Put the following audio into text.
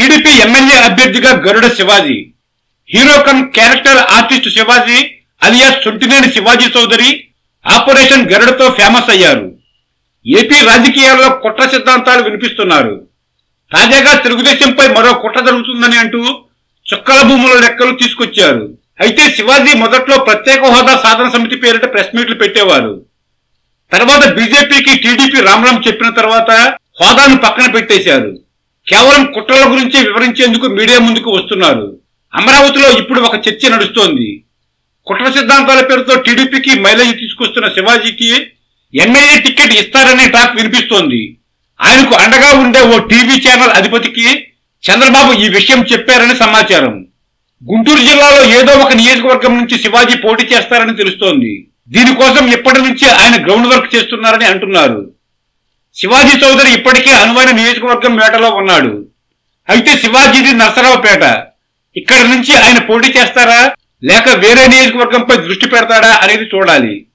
TDP MLA అభ్యర్థిగా Garuda Shivaji hero cum character artist Shivaji alias Sontineni Shivaji Chowdary operation గరుడతో famous అయ్యారు ఏపీ రాజకీయాల్లో కుట్ర సిద్ధాంతాలు వినిపిస్తున్నారు తాజాగా తెలుగుదేశంపై మరో కుట్ర జరుగుతుందని అంటూ చుక్కల భూముల లెక్కలు తీసుకొచ్చారు అయితే శివాజీ మొదట్లో ప్రత్యేక హోదా సాధన సమితి పేరిట ప్రెస్ మీట్లు పెట్టేవారు తర్వాత బీజేపీకి టీడీపీ రామరామ్ చెప్పిన తర్వాత హోదాను పక్కన పెట్టేశారు కేవలం కుట్రల గురించి వివరించేందుకు మీడియా ముందుకు వస్తున్నారు అమరావతిలో ఇప్పుడు ఒక చర్చ నడుస్తోంది కుట్ర సిద్ధాంతాల పేరుతో టీడీపీకి మైలేజ్ తీసుకొస్తున్న శివాజీకి ఎమ్మెల్యే టికెట్ ఇస్తారనే టాక్ వినిపిస్తోంది ఆయనకు అండగా ఉండే ఓ టీవీ ఛానల్ అధిపతికి చంద్రబాబు ఈ విషయం చెప్పారని సమాచారం గుంటూరు జిల్లాలో ఏదో ఒక నియోజకవర్గం నుంచి శివాజీ పోటీ చేస్తారని తెలుస్తోంది దీనికోసం ఇప్పటి నుంచి ఆయన గ్రౌండ్ వర్క్ చేస్తున్నారని అంటున్నారు శివాజీ చౌదరి ఇప్పటికే అనువైన నియోజకవర్గం వేటలో ఉన్నాడు అయితే శివాజీది నరసరావుపేట ఇక్కడి నుంచి ఆయన పోటీ చేస్తారా లేక వేరే నియోజకవర్గంపై దృష్టి పెడతాడా అనేది చూడాలి